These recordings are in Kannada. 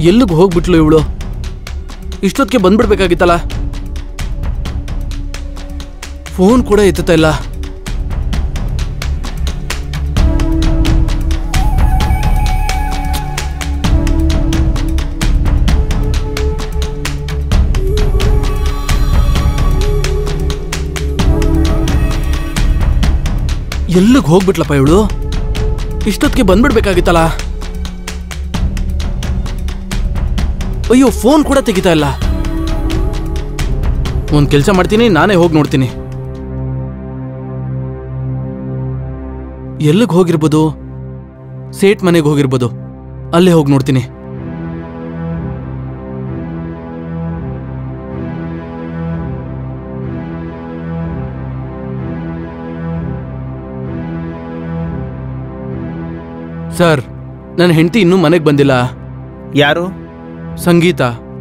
ಎಲ್ಲಿಗೆ ಹೋಗ್ಬಿಟ್ಲು ಇವಳು ಇಷ್ಟೊತ್ತಿಗೆ ಬಂದ್ಬಿಡ್ಬೇಕಾಗಿತ್ತಲ್ಲ ಫೋನ್ ಕೂಡ ಎತ್ತುತ್ತಾ ಇಲ್ಲ ಎಲ್ಲಿಗೆ ಹೋಗ್ಬಿಟ್ಲಪ್ಪ ಇವಳು ಇಷ್ಟೊತ್ತಿಗೆ ಬಂದ್ಬಿಡ್ಬೇಕಾಗಿತ್ತಲ್ಲ ಅಯ್ಯೋ ಫೋನ್ ಕೂಡ ತೆಗಿತಾ ಇಲ್ಲ ಒಂದು ಕೆಲಸ ಮಾಡ್ತೀನಿ ನಾನೇ ಹೋಗಿ ನೋಡ್ತೀನಿ ಎಲ್ಲಿಗೆ ಹೋಗಿರ್ಬೋದು ಸೇಟ್ ಮನೆಗೆ ಹೋಗಿರ್ಬೋದು ಅಲ್ಲೇ ಹೋಗಿ ನೋಡ್ತೀನಿ ಸರ್ ನನ್ನ ಹೆಂಡತಿ ಇನ್ನೂ ಮನೆಗೆ ಬಂದಿಲ್ಲ ಯಾರು ಸಂಗೀತ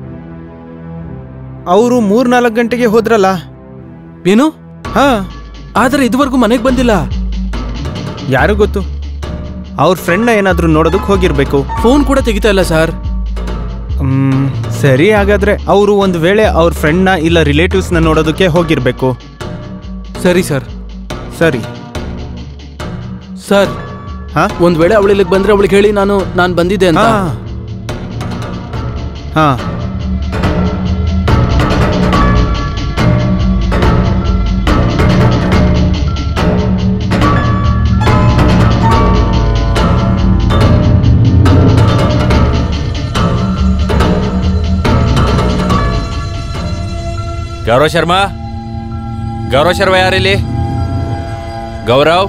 ಅವರು ಮೂರ್ನಾಲ್ಕು ಗಂಟೆಗೆ ಹೋದ್ರಲ್ಲ ಏನು ಹಾ ಆದರೆ ಇದುವರೆಗೂ ಮನೆಗೆ ಬಂದಿಲ್ಲ ಯಾರು ಗೊತ್ತು ಅವ್ರ ಫ್ರೆಂಡ್ನ ಏನಾದರೂ ನೋಡೋದಕ್ಕೆ ಹೋಗಿರ್ಬೇಕು ಫೋನ್ ಕೂಡ ತೆಗಿತಾ ಇಲ್ಲ ಸರ್ ಮ್, ಸರಿ ಹಾಗಾದ್ರೆ ಅವರು ಒಂದು ವೇಳೆ ಅವ್ರ ಫ್ರೆಂಡ್ನ ಇಲ್ಲ ರಿಲೇಟಿವ್ಸ್ನ ನೋಡೋದಕ್ಕೆ ಹೋಗಿರ್ಬೇಕು ಸರಿ ಸರ್ ಸರಿ ಸರ್ ಹಾ ಒಂದ್ ವೇಳೆ ಅವಳು ಇಲ್ಲಿಗೆ ಬಂದ್ರೆ ಅವಳಿಗೆ ಹೇಳಿ ನಾನು ನಾನು ಬಂದಿದ್ದೆ ಅಂತ ಹಾ ಹಾ ಗೌರವ್ ಶರ್ಮಾ ಗೌರವ್ ಶರ್ಮಾ ಯಾರಿಲ್ಲಿ ಗೌರವ್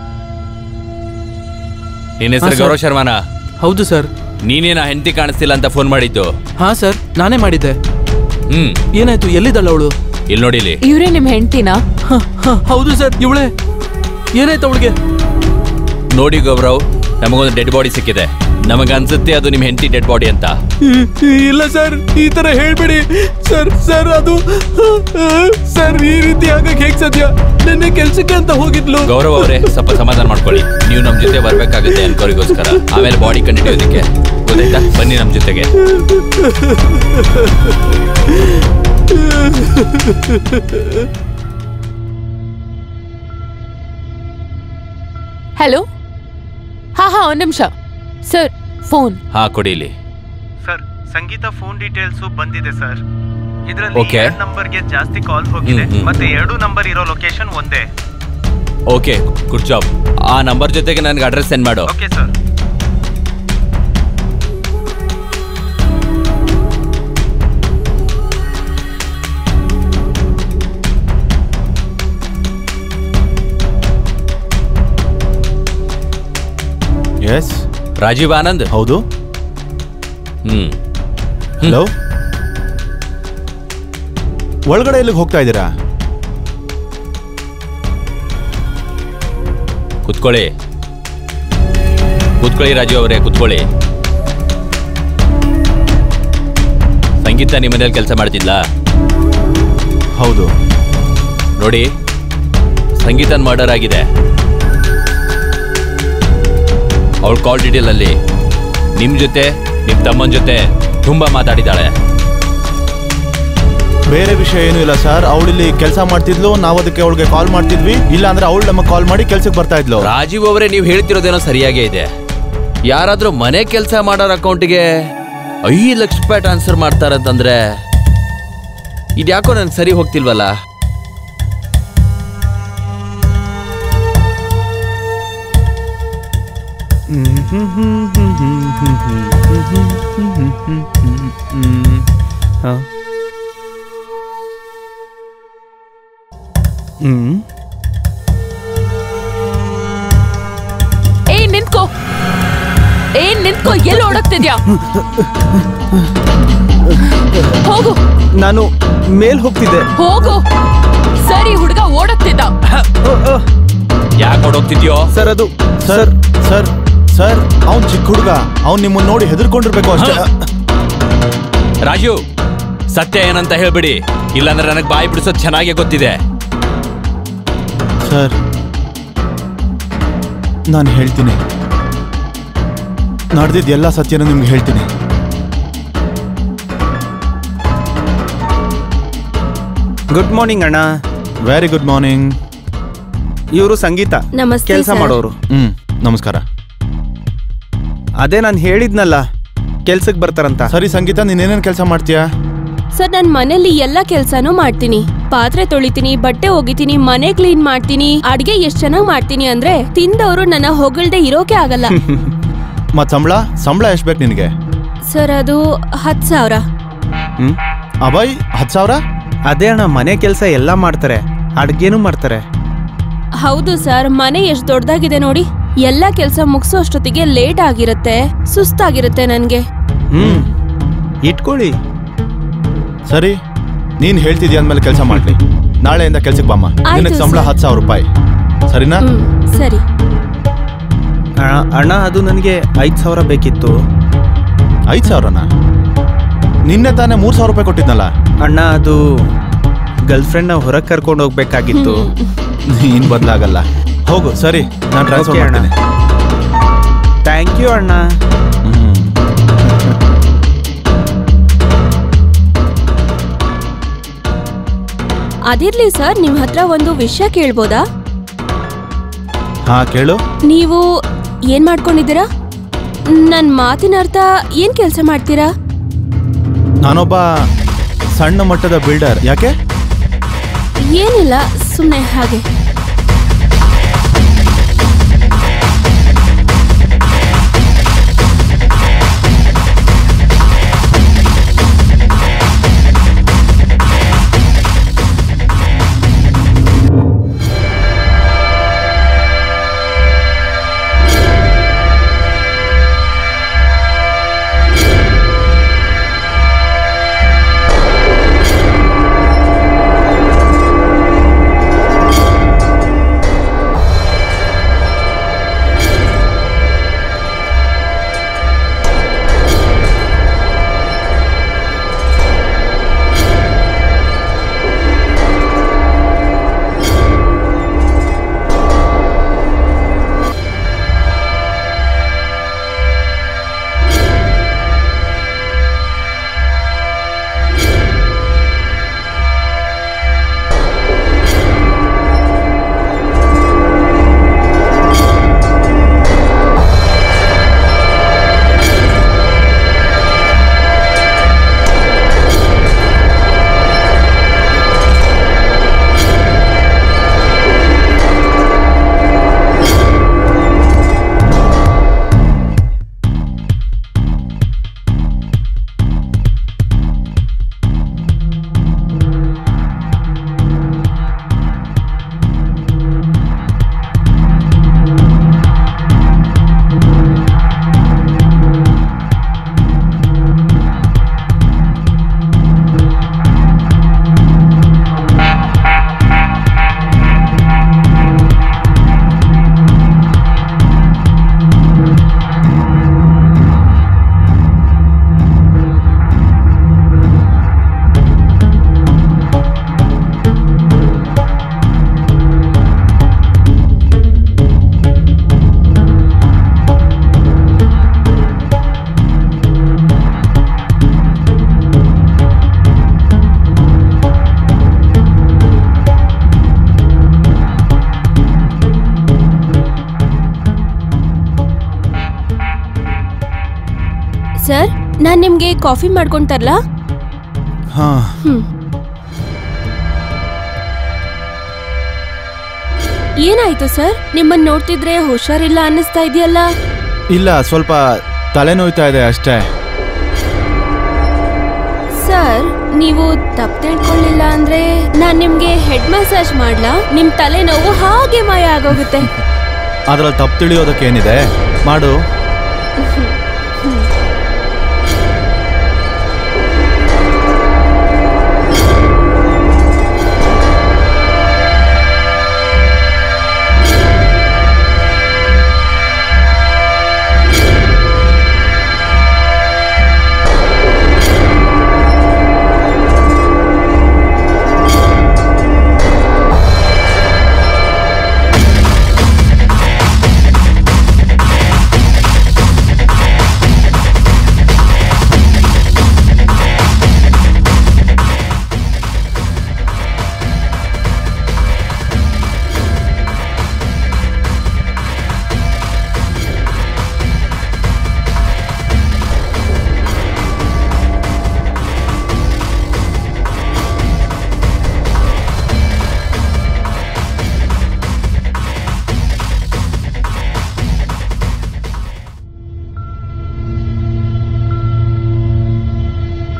ನಿನ್ನ ಹೆಸರು ಹಾ, ಸರ್. ಗೌರವ್ ಶರ್ಮಾನಾ ಹೌದು ಸರ್ ನೀನೇನ ಹೆಂಡತಿ ಕಾಣಿಸ್ತಿಲ್ಲ ಅಂತ ಫೋನ್ ಮಾಡಿದ್ದು ಹಾ ಸರ್ ನಾನೇ ಮಾಡಿದ್ದೆ ಹ್ಮ್ ಏನಾಯ್ತು ಎಲ್ಲಿದ್ದಾಳ ಅವಳು ಇಲ್ಲಿ ನೋಡಿಲಿ ಇವ್ರೇ ನಿಮ್ ಹೆಂಡ್ತಿನಾ ಹೌದು ಸರ್ ಇವಳೆ ಏನಾಯ್ತು ಅವಳಿಗೆ ನೋಡಿ ಗೌರವ್ ನಮಗೊಂದು ಡೆಡ್ ಬಾಡಿ ಸಿಕ್ಕಿದೆ ನಮಗನ್ಸುತ್ತೆ ಅದು ನಿಮ್ಮ ಹೆಂಡತಿ ಡೆಡ್ ಬಾಡಿ ಅಂತ ಇಲ್ಲ ಸರ್ ಈ ತರ ಹೇಳ್ಬೇಡಿ ಸರ್ ಸರ್ ಅದು ಸರ್ ಈ ರೀತಿ ಆಗಕ್ಕೆ ಹೇಗ್ ಸಾಧ್ಯ ನಿನ್ನೆ ಕೆಲ್ಸಕ್ಕೆ ಅಂತ ಹೋಗಿದ್ಲು ಗೌರವ್ ಅವರೇ ಸ್ವಲ್ಪ ಸಮಾಧಾನ ಮಾಡ್ಕೊಳ್ಳಿ ನೀವು ನಮ್ಮ ಜೊತೆ ಬರ್ಬೇಕಾಗುತ್ತೆ ಅನ್ಕೋರಿಗೋಸ್ಕರ ಆಮೇಲೆ ಬಾಡಿ ಕಂಡಿಡಿಯೋದಕ್ಕೆ ಗೊತ್ತಾಯ್ತಾ ಬನ್ನಿ ನಮ್ಮ ಜೊತೆಗೆ ಹಲೋ ಹಾ ಹಾ ಒಂದ್ ನಿಮಿಷ ಸರ್ ಫೋನ್ ಹಾ ಕೊಡಿಲಿ ಸರ್ ಸಂಗೀತ ಫೋನ್ ಡೀಟೇಲ್ಸ್ ಬಂದಿದೆ ಸರ್ ಇದರಲ್ಲಿ Okay. ಎರಡು ನಂಬರ್ಗೆ ಜಾಸ್ತಿ ಕಾಲ್ ಹೋಗಿದೆ ಹ್ಮ್, ಹ್ಮ್. ಮತ್ತೆ ಎರಡು ನಂಬರ್ ಇರೋ ಲೊಕೇಶನ್ ಒಂದೇ ಓಕೆ ಗುಡ್ ಜಾಬ್ ಆ ನಂಬರ್ ಜೊತೆಗೆ ನನಗೆ ಅಡ್ರೆಸ್ ಸೆಂಡ್ ಮಾಡು okay sir S Rajeev Anand ಹೌದು ಹ್ಮ್ ಹಲೋ ಒಳಗಡೆ ಎಲ್ಲಿಗೆ ಹೋಗ್ತಾ ಇದ್ದೀರಾ ಕುತ್ಕೊಳ್ಳಿ ಕುತ್ಕೊಳ್ಳಿ ರಾಜು ಅವರೇ ಕುತ್ಕೊಳ್ಳಿ ಸಂಗೀತ ನಿಮ್ಮ ಮನೇಲಿ ಕೆಲಸ ಮಾಡ್ತಿದ್ಲಾ ಹೌದು ನೋಡಿ ಸಂಗೀತನ್ ಮರ್ಡರ್ ಆಗಿದೆ ಅವಳ ಕಾಲ್ ಡೀಟೇಲ್ ಅಲ್ಲಿ ನಿಮ್ ಜೊತೆ ನಿಮ್ ತಮ್ಮನ ಜೊತೆ ತುಂಬಾ ಮಾತಾಡಿದಾಳೆ ಬೇರೆ ವಿಷಯ ಏನೂ ಇಲ್ಲ ಸರ್ ಅವಳಿಲ್ಲಿ ಕೆಲಸ ಮಾಡ್ತಿದ್ಲು ನಾವು ಅದಕ್ಕೆ ಅವಳಿಗೆ ಕಾಲ್ ಮಾಡ್ತಿದ್ವಿ ಇಲ್ಲ ಅಂದ್ರೆ ಅವಳು ನಮಗೆ ಕಾಲ್ ಮಾಡಿ ಕೆಲ್ಸಕ್ಕೆ ಬರ್ತಾ ಇದ್ಲು ರಾಜೀವ್ ಅವರೇ ನೀವು ಹೇಳ್ತಿರೋದೇನೋ ಸರಿಯಾಗೇ ಇದೆ ಯಾರಾದ್ರೂ ಮನೆ ಕೆಲಸ ಮಾಡೋರ ಅಕೌಂಟಿಗೆ ಐದು ಲಕ್ಷ ರೂಪಾಯಿ ಟ್ರಾನ್ಸ್ಫರ್ ಮಾಡ್ತಾರಂತಂದ್ರೆ ಇದ್ಯಾಕೋ ನನ್ಗೆ ಸರಿ ಹೋಗ್ತಿಲ್ವಲ್ಲ ಹಾ ಹ್ಮ್ ಏ ನಿಂತ್ಕೋ ಏ ನಿಂತ್ಕೋ ಎಲ್ಲಿ ಓಡಕ್ತಿದ್ಯಾ ಹೋಗು ನಾನು ಮೇಲ್ ಹೋಗ್ತಿದ್ದೆ ಹೋಗು ಸರಿ ಹುಡುಗ ಓಡಕ್ತಿದ್ದ ಯಾಕೆ ಹೊಡೋಗ್ತಿದ್ಯೋ ಸರ್ ಅದು ಸರ್ ಸರ್ ಸರ್ ಅವ್ನ್ ಚಿಕ್ಕ ಹುಡುಗ ಅವ್ನ್ ನಿಮ್ಮನ್ನ ನೋಡಿ ಹೆದರ್ಕೊಂಡಿರ್ಬೇಕು ಅಷ್ಟೇ ರಾಜು ಸತ್ಯ ಏನಂತ ಹೇಳ್ಬಿಡಿ ಇಲ್ಲಾಂದ್ರೆ ನನಗೆ ಬಾಯಿ ಬಿಡಿಸೋದು ಚೆನ್ನಾಗೇ ಗೊತ್ತಿದೆ ಸರ್ ನಾನು ಹೇಳ್ತೀನಿ ನಡೆದಿದ್ದ ಎಲ್ಲ ಸತ್ಯನೂ ನಿಮ್ಗೆ ಹೇಳ್ತೀನಿ ಗುಡ್ ಮಾರ್ನಿಂಗ್ ಅಣ್ಣ ವೆರಿ ಗುಡ್ ಮಾರ್ನಿಂಗ್ ಇವರು ಸಂಗೀತ ನಮಸ್ತೆ ಕೆಲಸ ಸರ್. ಮಾಡೋರು ಹ್ಮ್ ನಮಸ್ಕಾರ ಅದೇ ನಾನು ಹೇಳಿದ್ನಲ್ಲ ಕೆಲ್ಸಕ್ಕೆ ಬರ್ತಾರಂತ ಸರಿ ಸಂಗೀತ ನೀನೇನೇನು ಕೆಲಸ ಮಾಡ್ತೀಯಾ ಸರ್ ನಾನು ಮನೇಲಿ ಎಲ್ಲ ಕೆಲ್ಸಾನು ಮಾಡ್ತೀನಿ ಪಾತ್ರೆ ತೊಳಿತೀನಿ ಬಟ್ಟೆ ಒಗಿತೀನಿ ಮನೆ ಕ್ಲೀನ್ ಮಾಡ್ತೀನಿ ಅಡ್ಗೆ ಎಷ್ಟ್ ಚೆನ್ನಾಗ್ ಮಾಡ್ತೀನಿ ಅಂದ್ರೆ ತಿಂದವರು ನನ್ನ ಹೊಗಳ್ದೆ ಇರೋಕೆ ಆಗಲ್ಲ ಮತ್ ಸಂಬಳ ಸಂಬಳ ಎಷ್ಟು ಬೇಕು ನಿನಗೆ ಸರ್ ಅದು ಹತ್ ಸಾವಿರ ಹ್ಮ್ ಅಭಯ್ ಹತ್ತು ಸಾವಿರ ಅದೇ ಅಣ್ಣ ಮನೆ ಕೆಲಸ ಎಲ್ಲ ಮಾಡ್ತಾರೆ ಅಡ್ಗೆನೂ ಮಾಡ್ತಾರೆ ಹೌದು ಸರ್ ಮನೆ ಎಷ್ಟ್ ದೊಡ್ಡದಾಗಿದೆ ನೋಡಿ ಎಲ್ಲ ಕೆಲ್ಸ ಮುಗಿಸೋ ಅಷ್ಟೊತ್ತಿಗೆ ಲೇಟ್ ಆಗಿರುತ್ತೆ ಸುಸ್ತಾಗಿರುತ್ತೆ ನನ್ಗೆ ಹ್ಮ್ ಇಟ್ಕೊಳ್ಳಿ ಸರಿ ನೀನ್ ಹೇಳ್ತಿದ್ಯಾ ಅಂದ್ಮೇಲೆ ಕೆಲಸ ಮಾಡ್ಲಿ ನಾಳೆಯಿಂದ ಕೆಲ್ಸಕ್ಕೆ ಬಾಮ್ಮ ಆಯ್ತು ನಿನಗೆ ಸಂಬಳ ಸರ್. ಹತ್ತು ಸಾವಿರ ರೂಪಾಯಿ ಸರಿನಾ ಹ್ಮ್ ಸರಿ ಅಣ್ಣ ಅಣ್ಣ ಅದು ನನಗೆ ಐದು ಸಾವಿರ ಬೇಕಿತ್ತು ಐದು ಸಾವಿರನಾ ನಿನ್ನೆ ತಾನೇ ಮೂರು ಸಾವಿರ ರೂಪಾಯಿ ಕೊಟ್ಟಿದ್ನಲ್ಲ ಅಣ್ಣ ಅದು ಗರ್ಲ್ಫ್ರೆಂಡ್ನ ಹೊರಗೆ ಕರ್ಕೊಂಡು ಹೋಗ್ಬೇಕಾಗಿತ್ತು ನೀನ್ ಬದಲಾಗಲ್ಲ ಹೋಗು ಸರಿ ನಾನು ಟ್ರಾನ್ಸ್ಫರ್ Okay, ಅಣ್ಣ. ಮಾಡ್ತೀನಿ ಥ್ಯಾಂಕ್ ಯು ಅಣ್ಣ ಹ್ಮ್. ಅದಿರ್ಲಿ ಸರ್ ನಿಮ್ ಹತ್ರ ಒಂದು ವಿಷಯ ಕೇಳ್ಬೋದಾ ಹಾ ಕೇಳು ನೀವು ಏನ್ ಮಾಡ್ಕೊಂಡಿದ್ದೀರಾ ನನ್ ಮಾತಿನ ಅರ್ಥ ಏನ್ ಕೆಲ್ಸ ಮಾಡ್ತೀರಾ ನಾನೊಬ್ಬ ಸಣ್ಣ ಮಟ್ಟದ ಬಿಲ್ಡರ್ ಯಾಕೆ ಏನಿಲ್ಲ ಸುಮ್ನೆ ಹಾಗೆ ಸರ್ ನಾನ್ ನಿಮ್ಗೆ ಕಾಫಿ ಮಾಡ್ಕೊಂಡ್ ತರ್ಲಾ ಹಾ ಹ್ಮ್ ಏನಾಯ್ತು ಸರ್ ನಿಮ್ಮನ್ನ ನೋಡ್ತಿದ್ರೆ ಹುಷಾರಿಲ್ಲ ಅನ್ನಿಸ್ತಾ ಇದೆಯಲ್ಲ ಇಲ್ಲ ಸ್ವಲ್ಪ ತಲೆನೋಯ್ತಾ ಇದೆ ಅಷ್ಟೇ ಸರ್ ನೀವು ತಪ್ಪು ತಿಳ್ಕೊಳ್ಳಿಲ್ಲ ಅಂದ್ರೆ ನಾನ್ ನಿಮ್ಗೆ ಹೆಡ್ ಮಸಾಜ್ ಮಾಡ್ಲಾ ನಿಮ್ ತಲೆ ನೋವು ಹಾಗೆ ಮಾಯ ಆಗೋಗುತ್ತೆ ಅದ್ರಲ್ಲಿ ತಪ್ಪು ತಿಳಿಯೋದಕ್ಕೆ ಏನಿದೆ ಮಾಡು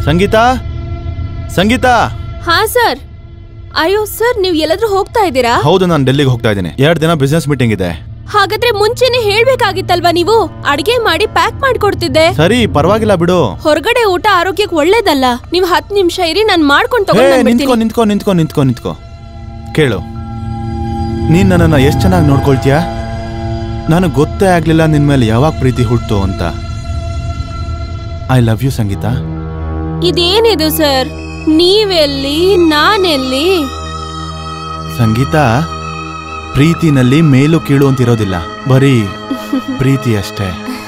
ಸಂಗೀತ ಸಂಗೀತ ಹಾ ಸರ್ ಅಯ್ಯೋ ಸರ್ ನೀವು ಎಲ್ಲಾದ್ರೂ ಹೋಗ್ತಾ ಇದ್ದೀರಾ ಹೌದು ನಾನು ಡೆಲ್ಲಿಗೆ ಹೋಗ್ತಾ ಇದ್ದೀನಿ ಎರಡು ದಿನ ಬಿಸ್ನೆಸ್ ಮೀಟಿಂಗ್ ಇದೆ ಹಾಗಾದ್ರೆ ಮುಂಚೆನೆ ಹೇಳ್ಬೇಕಾಗಿತ್ತಲ್ವಾ ನೀವು ಅಡಿಗೆ ಮಾಡಿ ಪ್ಯಾಕ್ ಮಾಡ್ಕೊಡ್ತಿದ್ದೆ ಸರಿ ಪರವಾಗಿಲ್ಲ ಬಿಡು ಹೊರಗಡೆ ಊಟ ಆರೋಗ್ಯಕ್ಕೆ ಒಳ್ಳೇದಲ್ಲ ನೀವು ಹತ್ತು ನಿಮಿಷ ಇರಿ ನಾನು ಮಾಡ್ಕೊಂಡು ಹೇ ತಗೊಂಡ್ ನಿಂತ್ಕೋ ಬಂದ್ಬಿಡ್ತೀನಿ ನಿಂತ್ಕೋ ನಿಂತ್ಕೋ ನಿಂತ್ಕೋ ನಿಂತ್ಕೋ ಕೇಳು ನೀನ್ ನನ್ನನ್ನು ಎಷ್ಟು ಚೆನ್ನಾಗಿ ನೋಡ್ಕೊಳ್ತೀಯ ನನಗೆ ಗೊತ್ತೇ ಆಗ್ಲಿಲ್ಲ ನಿನ್ ಮೇಲೆ ಯಾವಾಗ ಪ್ರೀತಿ ಹುಟ್ಟು ಅಂತ ಐ ಲವ್ ಯು ಸಂಗೀತ ಇದೇನಿದು ಸರ್ ನೀವೆಲ್ಲಿ ನಾನೆಲ್ಲಿ ಸಂಗೀತ ಪ್ರೀತಿನಲ್ಲಿ ಮೇಲು ಕೀಳು ಅಂತಿರೋದಿಲ್ಲ ಬರೀ ಪ್ರೀತಿ ಅಷ್ಟೇ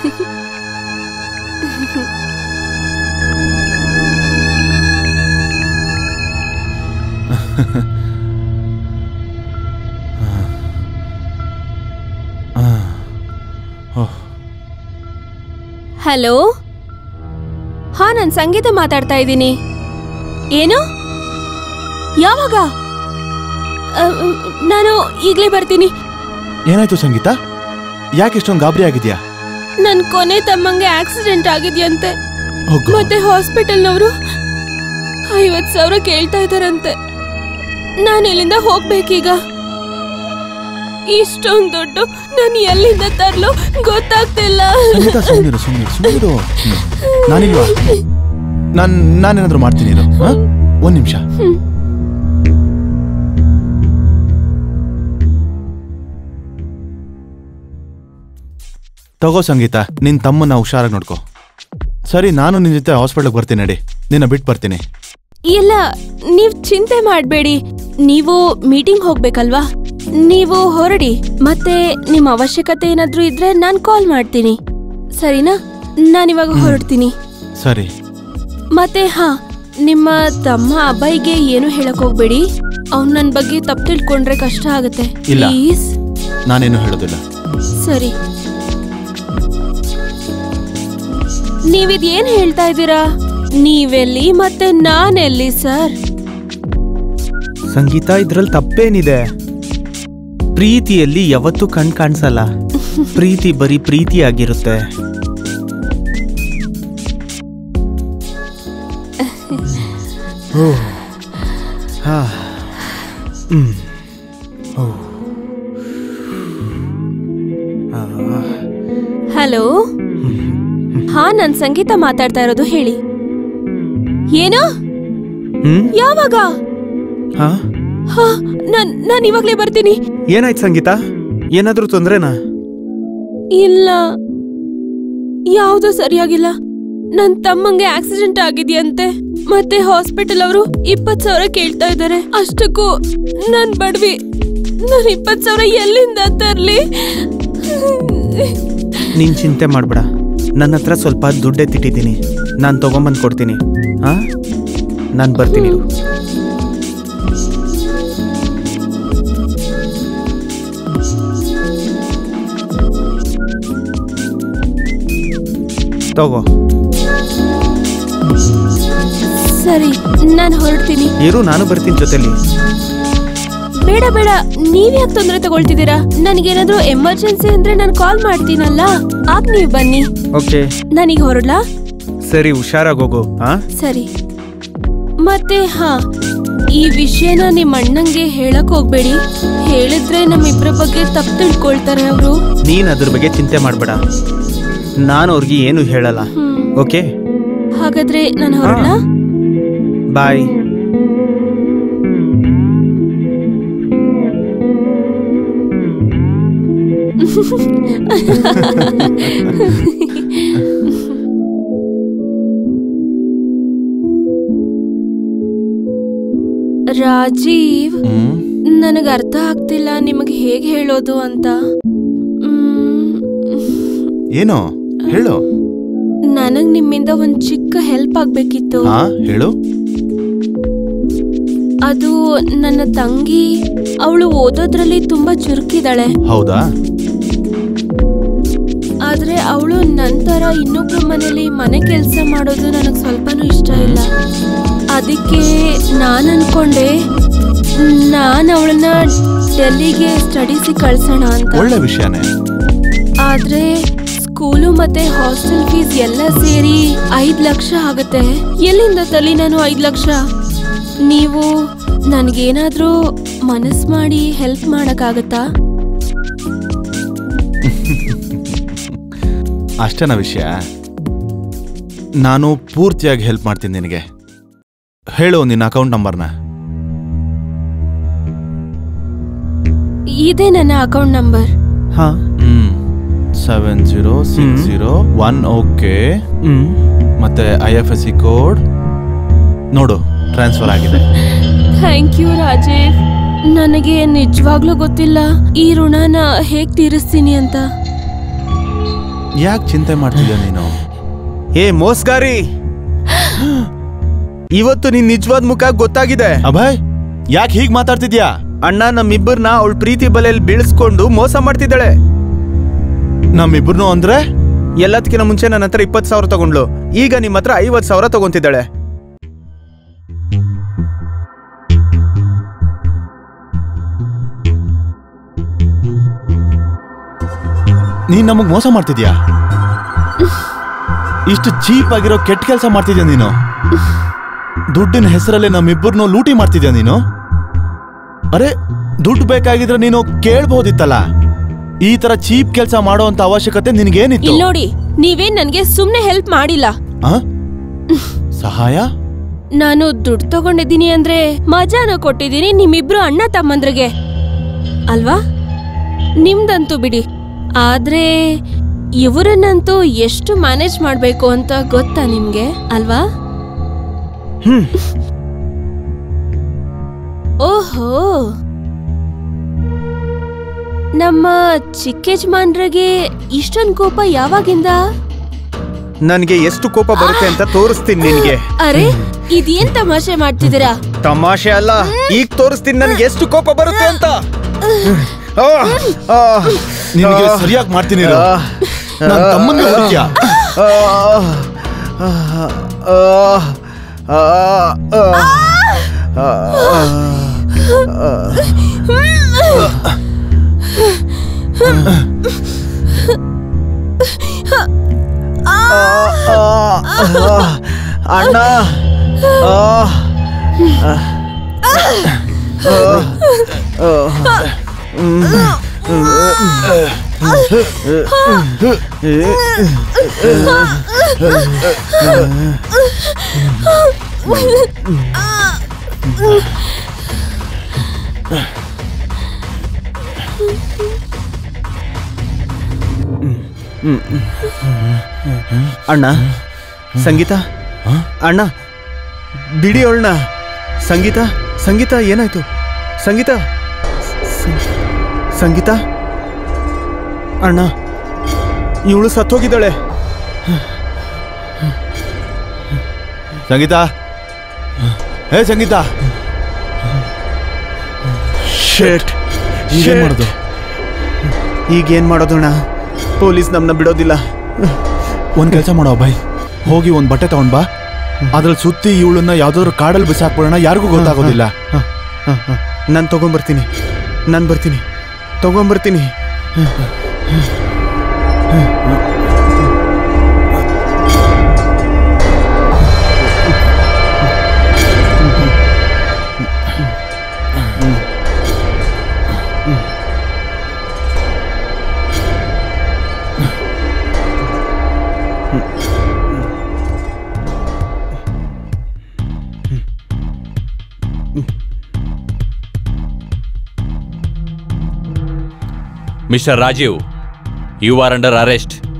ಹಲೋ ಹಾ ನಾನು ಸಂಗೀತ ಮಾತಾಡ್ತಾ ಇದ್ದೀನಿ ಏನು ಯಾವಾಗ ಅ, ನಾನು ಈಗಲೇ ಬರ್ತೀನಿ ಏನಾಯ್ತು ಸಂಗೀತ ಯಾಕೆ ಇಷ್ಟೊಂದು ಗಾಬರಿ ಆಗಿದ್ಯಾ ನನ್ ಕೊನೆ ತಮ್ಮಂಗೆ ಆಕ್ಸಿಡೆಂಟ್ ಆಗಿದ್ಯಂತೆ Oh God. ಮತ್ತೆ ಹಾಸ್ಪಿಟಲ್ನವರು ಐವತ್ ಸಾವಿರ ಕೇಳ್ತಾ ಇದಾರಂತೆ ನಾನು ಇಲ್ಲಿಂದ ಹೋಗ್ಬೇಕೀಗ ಇಷ್ಟೊಂದು ದುಡ್ಡು ನಾನು ಎಲ್ಲಿಂದ ತರ್ಲು ಗೊತ್ತಾಗ್ತಿಲ್ಲ ಸಂಗೀತ ಸುಮ್ಮನಿರು ಸುಮ್ಮನಿರು ಸುಮ್ಮನಿರು ನಾನಿಲ್ವಾ ನಾನು ನಾನೇನಾದ್ರೂ ಮಾಡ್ತೀನಿ ಇರು ಹಾ? ಒಂದ್ ನಿಮಿಷ ತಗೋ ಸಂಗೀತ ನಿನ್ ತಮ್ಮನ್ನ ಹುಷಾರಾಗಿ ನೋಡ್ಕೋ ಸರಿ ನಾನು ನಿನ್ ಜೊತೆ ಹಾಸ್ಪಿಟ್ಲಿಗೆ ಬರ್ತೀನಿ ನಡಿ ನಿನ್ನ ಬಿಟ್ಟು ಬರ್ತೀನಿ ಇಲ್ಲ ನೀವ್ ಚಿಂತೆ ಮಾಡ್ಬೇಡಿ ನೀವು ಮೀಟಿಂಗ್ ಹೋಗ್ಬೇಕಲ್ವಾ ನೀವು ಹೊರಡಿ ಮತ್ತೆ ನಿಮ್ ಅವಶ್ಯಕತೆ ಏನಾದ್ರೂ ಇದ್ರೆ ನಾನ್ ಕಾಲ್ ಮಾಡ್ತೀನಿ ಸರಿನಾ ನಾನಿವಾಗ ಹೊರಡ್ತೀನಿ ಸರಿ ಮತ್ತೆ ಹಾ ನಿಮ್ಮ ತಮ್ಮ ಅಬ್ಬಾಯಿಗೆ ಏನು ಹೇಳಕ್ ಹೋಗ್ಬೇಡಿ ಅವ್ನ್ ನನ್ ಬಗ್ಗೆ ತಪ್ಪು ತಿಳ್ಕೊಂಡ್ರೆ ಕಷ್ಟ ಆಗುತ್ತೆ ಇಲ್ಲ. ಪ್ಲೀಸ್ ನಾನೇನು ಹೇಳೋದಿಲ್ಲ ಸರಿ ನೀವಿದ್ ಏನ್ ಹೇಳ್ತಾ ಇದ್ದೀರಾ ನೀವೆಲ್ಲಿ ಮತ್ತೆ ನಾನೆಲ್ಲಿ ಸರ್ ಸಂಗೀತ ಇದ್ರಲ್ಲಿ ತಪ್ಪೇನಿದೆ ಪ್ರೀತಿಯಲ್ಲಿ ಯಾವತ್ತೂ ಕಣ್ ಕಾಣಿಸಲ್ಲ ಪ್ರೀತಿ ಬರೀ ಪ್ರೀತಿಯಾಗಿರುತ್ತೆ ಓಹ್. ಹಾ. ಹ್ಮ್. ಓಹ್. ಆ. ಹಲೋ ಹಾ ನಾನ್ ಸಂಗೀತ ಮಾತಾಡ್ತಾ ಇರೋದು ಹೇಳಿ ಏನು ಹ್ಮ್ ಯಾವಾಗ ಹಾ ಹಾ ನಾನ್ ನಾನ್ ಇವಾಗ್ಲೇ ಬರ್ತೀನಿ ಏನಾಯ್ತು ಸಂಗೀತ ಏನಾದ್ರೂ ತೊಂದ್ರೆನಾ ಇಲ್ಲ ಯಾವ್ದು ಸರಿಯಾಗಿಲ್ಲ ನನ್ ತಮ್ಮಂಗೆ ಆಕ್ಸಿಡೆಂಟ್ ಆಗಿದ್ಯಂತೆ ಮತ್ತೆ ಹಾಸ್ಪಿಟಲ್ ಅವರು ಇಪ್ಪತ್ ಸಾವಿರ ಕೇಳ್ತಾ ಇದ್ದಾರೆ ಅಷ್ಟಕ್ಕೂ ನನ್ ಬಡ್ವಿ ನಾನ್ ಇಪ್ಪತ್ ಸಾವಿರ ಎಲ್ಲಿಂದ ತರ್ಲಿ ನೀನ್ ಚಿಂತೆ ಮಾಡ್ಬೇಡ ನನ್ನ ಹತ್ರ ಸ್ವಲ್ಪ ದುಡ್ಡು ಎತ್ತಿಟ್ಟಿದ್ದೀನಿ ನಾನು ತಗೊಂಬಂದು ಕೊಡ್ತೀನಿ ಹಾ ನಾನು ಬರ್ತೀನಿ ಇರು. ತಗೋ ಸರಿ ನಾನ್ ಹೊರಡ್ತೀನಿ ಇರು ನಾನು ಬರ್ತೀನಿ ಜೊತೆಲಿ ಬೇಡ ಬೇಡ ನೀವ್ ಯಾಕೆ ತೊಂದರೆ ತಗೊಳ್ತಿದ್ದೀರಾ ನನಗೇನಾದ್ರೂ ಎಮರ್ಜೆನ್ಸಿ ಅಂದ್ರೆ ನಾನು ಕಾಲ್ ಮಾಡ್ತೀನಲ್ಲ ಆಗ ನೀವ್ ಬನ್ನಿ ಓಕೆ ನಾನೀಗ ಹೊರಡ್ಲಾ ಸರಿ ಹುಷಾರಾಗಿ ಹೋಗು ಹಾ ಸರಿ ಮತ್ತೆ ಹಾ ಈ ವಿಷಯನ ನಿಮ್ ಅಣ್ಣಂಗೆ ಹೇಳಕ್ ಹೋಗ್ಬೇಡಿ ಹೇಳಿದ್ರೆ ನಮ್ಮಿಬ್ರ ಬಗ್ಗೆ ತಪ್ಪು ತಿಳ್ಕೊಳ್ತಾರೆ ಅವರು ನೀನ್ ಅದ್ರ ಬಗ್ಗೆ ಚಿಂತೆ ಮಾಡಬೇಡ ನಾನು ಅವ್ರಿಗೆ ಏನು ಹೇಳಲ್ಲ ಓಕೆ ಹಾಗಾದ್ರೆ ನಾನು ಹೊರಡ್ಲಾ ಬಾಯ್ ರಾಜೀವ್ ಹ್ಮ್ ನನಗೆ ಅರ್ಥ ಆಗ್ತಿಲ್ಲ ನಿಮಗೆ ಹೇಗೆ ಹೇಳೋದು ಅಂತ ಮ್, ಏನು ಹೇಳು ನನಗ್ ನಿಮ್ಮಿಂದ ಒಂದ್ ಚಿಕ್ಕ ಹೆಲ್ಪ್ ಆಗ್ಬೇಕಿತ್ತು ಹಾ ಹೇಳು ಅದು ನನ್ನ ತಂಗಿ ಅವಳು ಓದೋದ್ರಲ್ಲಿ ತುಂಬಾ ಚುರುಕಿದಾಳೆ ಹೌದಾ ಆದ್ರೆ ಅವಳು ನಂತರ ಇನ್ನೊಬ್ರ ಮನೇಲಿ ಮನೆ ಕೆಲಸ ಮಾಡೋದು ನನಗೆ ಸ್ವಲ್ಪನೂ ಇಷ್ಟ ಇಲ್ಲ ಅದಕ್ಕೆ ನಾನು ಅನ್ಕೊಂಡೆ ನಾನು ಅವಳನ್ನ ಡೆಲ್ಲಿಗೆ ಸ್ಟಡೀಸಿಗೆ ಕಳ್ಸೋಣ ಅಂತ ಒಳ್ಳೆ ವಿಷಯನೇ ಆದ್ರೆ ಸ್ಕೂಲ್ ಸ್ಕೂಲು ಮತ್ತೆ ಹಾಸ್ಟೆಲ್ ಫೀಸ್ ಎಲ್ಲ ಸೇರಿ ಐದ್ ಲಕ್ಷ ಆಗತ್ತೆ ಎಲ್ಲಿಂದ ತಲಿ ನಾನು ಐದ್ ಲಕ್ಷ ನೀವು ನನ್ಗೇನಾದ್ರೂ ಮನಸ್ ಮಾಡಿ ಹೆಲ್ಪ್ ಮಾಡಕ್ಕಾಗತ್ತಾ ಅಷ್ಟೇನ ವಿಷಯ ನಾನು ಪೂರ್ತಿಯಾಗಿ ಹೆಲ್ಪ್ ಮಾಡ್ತೀನಿ ನಿನಗೆ ಹೇಳು ನಿನ್ನ ಅಕೌಂಟ್ ನಂಬರ್ನ ಇದೇ ನನ್ನ ಅಕೌಂಟ್ ನಂಬರ್ ಹಾ ಹ್ಮ್ seven zero six zero one okay ಹ್ಮ್ ಮತ್ತೆ I F S C code ನೋಡು ಟ್ರಾನ್ಸ್ಫರ್ ಆಗಿದೆ ಥ್ಯಾಂಕ್ ಯು ರಾಜೇಶ್ ನನಗೆ ನಿಜವಾಗ್ಲೂ ಗೊತ್ತಿಲ್ಲ ಈ ಋಣನ ಹೇಗ್ ತೀರಿಸ್ತೀನಿ ಅಂತ ಯಾಕೆ ಚಿಂತೆ ಮಾಡ್ತಿದ್ಯಾ ನೀನು ಏ ಮೋಸ್ಗಾರಿ ಇವತ್ತು ನಿನ್ ನಿಜವಾದ ಮುಖ ಗೊತ್ತಾಗಿದೆ ಅಭಯ್ ಯಾಕೆ ಹೀಗ್ ಮಾತಾಡ್ತಿದ್ಯಾ ಅಣ್ಣ ನಮ್ಮಿಬ್ಬರನ್ನ ಅವಳ ಪ್ರೀತಿ ಬಲೆಯಲ್ಲಿ ಬೀಳಿಸ್ಕೊಂಡು ಮೋಸ ಮಾಡ್ತಿದ್ದಾಳೆ ನಮ್ಮಿಬ್ರು ಅಂದ್ರೆ ಎಲ್ಲದಕ್ಕಿಂತ ಮುಂಚೆ ನನ್ನ ಹತ್ರ ಇಪ್ಪತ್ತು ಸಾವಿರ ತಗೊಂಡ್ಲು ಈಗ ನಿಮ್ಮ ಹತ್ರ ಐವತ್ತು ಸಾವಿರ ತಗೊಂತಿದ್ದಾಳೆ ನೀನ್ ನಮಗ್ ಮೋಸ ಮಾಡ್ತಿದ್ಯಾ ಇಷ್ಟು ಚೀಪ್ ಆಗಿರೋ ಕೆಟ್ಟ ಕೆಲಸ ಮಾಡ್ತಿದ್ಯಾ ನೀನು ದುಡ್ಡಿನ ಹೆಸರಲ್ಲಿ ನಮ್ಮಿಬ್ಬರನ್ನು ಲೂಟಿ ಮಾಡ್ತಿದ್ಯಾ ನೀನು ಅರೆ ದುಡ್ಡು ಬೇಕಾಗಿದ್ರೆ ನೀನು ಕೇಳ್ಬೋದಿತ್ತಲ್ಲ ಈ ತರ ಚೀಪ್ ಕೆಲಸ ಮಾಡೋ ಅಂತ ಅವಶ್ಯಕತೆ ನಿನ್ಗೇನಿತ್ತು ಇಲ್ ನೋಡಿ ನೀವೇನ್ ನನ್ಗೆ ಸುಮ್ನೆ ಹೆಲ್ಪ್ ಮಾಡಿಲ್ಲ ಆ? ಸಹಾಯ ನಾನು ದುಡ್ಡು ತಗೊಂಡಿದ್ದೀನಿ ಅಂದ್ರೆ ಮಜಾನ ಕೊಟ್ಟಿದ್ದೀನಿ ನಿಮ್ಮಿಬ್ರು ಅಣ್ಣ ತಮ್ಮಂದ್ರಿಗೆ ಅಲ್ವಾ ನಿಮ್ದಂತೂ ಬಿಡಿ ಆದ್ರೆ ಇವರನ್ನಂತೂ ಎಷ್ಟು ಮ್ಯಾನೇಜ್ ಮಾಡ್ಬೇಕು ಅಂತ ಗೊತ್ತಾ ನಿಮ್ಗೆ ಅಲ್ವಾ ಓಹೋ ನಮ್ಮ ಚಿಕ್ಕ ಯಜಮಾನ್ರಿಗೆ ಇಷ್ಟೊಂದು ಕೋಪ ಯಾವಾಗಿಂದ ನನಗೆ ಎಷ್ಟು ಕೋಪ ಬರುತ್ತೆ ಅಂತ ತೋರಿಸ್ತೀನಿ ನಿನ್ಗೆ ಅರೆ ಇದೇನ್ ತಮಾಷೆ ಮಾಡ್ತಿದ್ದೀರಾ ತಮಾಷೆ ಅಲ್ಲ ಈಗ ತೋರಿಸ್ತೀನಿ ನನಗೆ ಎಷ್ಟು ಕೋಪ ಬರುತ್ತೆ ಅಂತ ಆ, ಆ, ನಿನಗೆ ಆ, ಸರಿಯಾಗಿ ಮಾಡ್ತೀನಿ ಇರು. ಆ, ನನ್ ತಮ್ಮನ್ಗೆ ಹೊಡಿತ್ಯಾ? ಆ, ಆ, ಆ, ಆ, ಆ, ಆ. ಅಣ್ಣ ಆ, ಅಣ್ಣ ಸಂಗೀತ ಅಣ್ಣ ಬಿಡಿ ಅವಳನ್ನ ಸಂಗೀತ ಸಂಗೀತ ಏನಾಯ್ತು ಸಂಗೀತ ಸಂ- ಸಂಗೀತ ಅಣ್ಣ ಇವಳು ಸತ್ತೋಗಿದ್ದಾಳೆ ಸಂಗೀತ ಹೇ ಸಂಗೀತ ಶೇಟ್ ಈಗೇನ್ ಮಾಡೋದು ಈಗೇನ್ ಮಾಡೋದಣ್ಣ ಪೊಲೀಸ್ ನಮ್ಮನ್ನ ಬಿಡೋದಿಲ್ಲ ಒಂದ್ ಕೆಲಸ ಮಾಡೋ ಅಭಯ್ ಹೋಗಿ ಒಂದ್ ಬಟ್ಟೆ ತಗೊಂಡ್ ಬಾ ಅದ್ರಲ್ಲಿ ಸುತ್ತಿ ಇವಳನ್ನ ಯಾವ್ದಾದ್ರು ಕಾಡಲ್ಲಿ ಬಿಸಾಕ್ಬಿಡೋಣ ಯಾರಿಗೂ ಗೊತ್ತಾಗೋದಿಲ್ಲ ನಾನು ತಗೊಂಬರ್ತೀನಿ ನಾನು ಬರ್ತೀನಿ ತಗೊಂಬರ್ತೀನಿ mister Rajeev you are under arrest